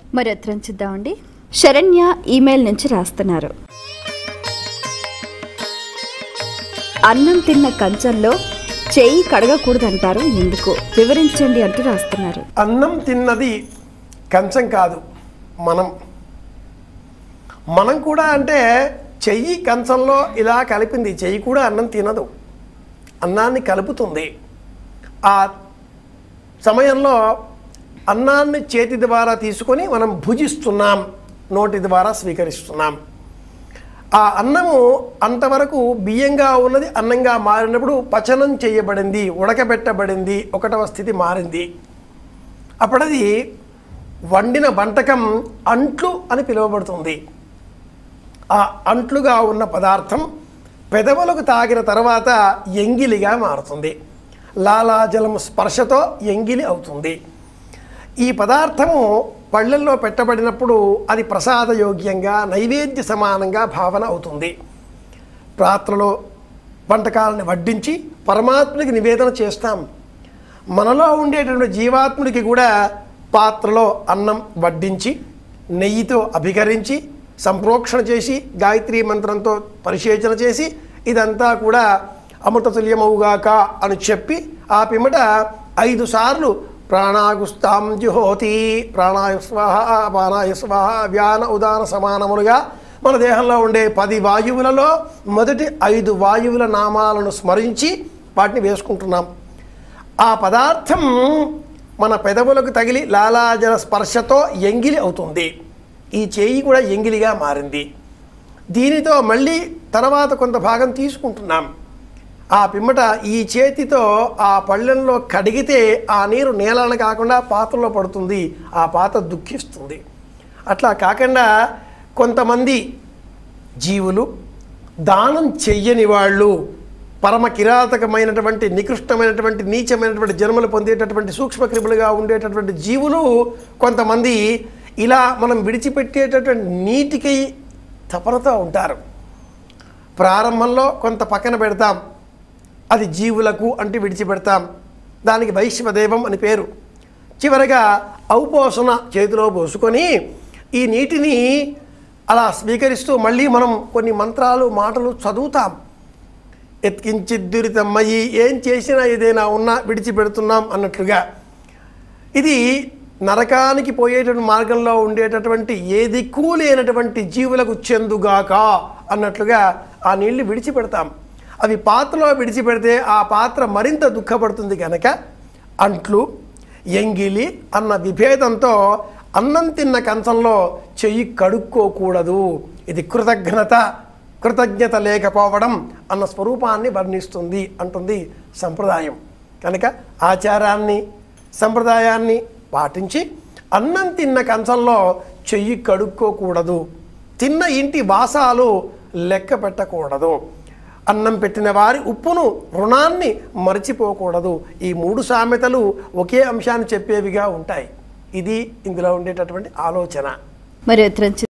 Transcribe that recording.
మరి ఉత్తరం చూద్దామండి శరణ్య ఈమెయిల్ నుంచి రాస్తున్నారు అన్నం తిన్న కంచంలో చేయి కడగకూడదంటారు ఎందుకు వివరించండి అంటూ రాస్తున్నారు అన్నం తిన్నది కంచం కాదు మనం మనం కూడా అంటే చెయ్యి కంచంలో ఇలా కలిపింది చెయ్యి కూడా అన్నం తినదు అన్నాన్ని కలుపుతుంది ఆ సమయంలో అన్నాన్ని చేతి ద్వారా తీసుకొని మనం భుజిస్తున్నాం నోటి ద్వారా స్వీకరిస్తున్నాం ఆ అన్నము అంతవరకు బియ్యంగా ఉన్నది అన్నంగా మారినప్పుడు పచనం చేయబడింది ఉడకబెట్టబడింది ఒకటవ స్థితి మారింది అప్పుడది వండిన వంటకం అంట్లు అని పిలువబడుతుంది ఆ అంట్లుగా ఉన్న పదార్థం పెదవులకు తాగిన తర్వాత ఎంగిలిగా మారుతుంది లాలాజలం స్పర్శతో ఎంగిలి అవుతుంది ఈ పదార్థము పళ్ళల్లో పెట్టబడినప్పుడు అది ప్రసాదయోగ్యంగా నైవేద్య సమానంగా భావన అవుతుంది పాత్రలో వంటకాలను వడ్డించి పరమాత్ముడికి నివేదన చేస్తాం మనలో ఉండేటువంటి జీవాత్ముడికి కూడా పాత్రలో అన్నం వడ్డించి నెయ్యితో అభికరించి సంప్రోక్షణ చేసి గాయత్రీ మంత్రంతో పరిశేచన చేసి ఇదంతా కూడా అమృతతుల్యమవుగాక అని చెప్పి ఆ పిమ్మట ఐదు సార్లు ప్రాణాగుస్తాం జుహోతి ప్రాణాయ స్వాహ ప్రాణాయ స్వాహ వ్యాన ఉదాన సమానములుగా మన దేహంలో ఉండే పది వాయువులలో మొదటి ఐదు వాయువుల నామాలను స్మరించి వాటిని వేసుకుంటున్నాం ఆ పదార్థం మన పెదవులకు తగిలి లాలాజల స్పర్శతో ఎంగిలి అవుతుంది ఈ చేయి కూడా ఎంగిలిగా మారింది దీనితో మళ్ళీ తర్వాత కొంత భాగం తీసుకుంటున్నాం ఆ పిమ్మట ఈ చేతితో ఆ పళ్ళెంలో కడిగితే ఆ నీరు నేలను కాకుండా పాత్రలో పడుతుంది ఆ పాత్ర దుఃఖిస్తుంది అట్లా కాకుండా కొంతమంది జీవులు దానం చెయ్యని వాళ్ళు పరమ కిరాతకమైనటువంటి నికృష్టమైనటువంటి నీచమైనటువంటి జన్మలు పొందేటటువంటి సూక్ష్మక్రిములుగా ఉండేటటువంటి జీవులు కొంతమంది ఇలా మనం విడిచిపెట్టేటటువంటి నీటికి తపనతో ఉంటారు ప్రారంభంలో కొంత పక్కన పెడతాం అది జీవులకు అంటే విడిచిపెడతాం దానికి వైశ్వదేవం అని పేరు చివరగా ఔపోసన చేతిలో పోసుకొని ఈ నీటిని అలా స్వీకరిస్తూ మళ్ళీ మనం కొన్ని మంత్రాలు మాటలు చదువుతాం ఎత్కించిద్దురితమ్మయి ఏం చేసినా ఏదైనా ఉన్నా విడిచిపెడుతున్నాం అన్నట్లుగా ఇది నరకానికి పోయేటువంటి మార్గంలో ఉండేటటువంటి ఏ దిక్కు లేనటువంటి జీవులకు చెందుగాక అన్నట్లుగా ఆ నీళ్లు విడిచిపెడతాం అవి పాత్రలో విడిచిపెడితే ఆ పాత్ర మరింత దుఃఖపడుతుంది కనుక అంట్లు ఎంగిలి అన్న విభేదంతో అన్నం తిన్న కంచంలో చెయ్యి కడుక్కోకూడదు ఇది కృతజ్ఞత కృతజ్ఞత లేకపోవడం అన్న స్వరూపాన్ని వర్ణిస్తుంది అంటుంది సంప్రదాయం కనుక ఆచారాన్ని సంప్రదాయాన్ని పాటించి అన్నం తిన్న కంచంలో చెయ్యి కడుక్కోకూడదు తిన్న ఇంటి వాసాలు లెక్క పెట్టకూడదు అన్నం పెట్టిన వారి ఉప్పును రుణాన్ని మరచిపోకూడదు ఈ మూడు సామెతలు ఒకే అంశాన్ని చెప్పేవిగా ఉంటాయి ఇది ఇందులో ఉండేటటువంటి ఆలోచన మరి ఉత్తరం చూ-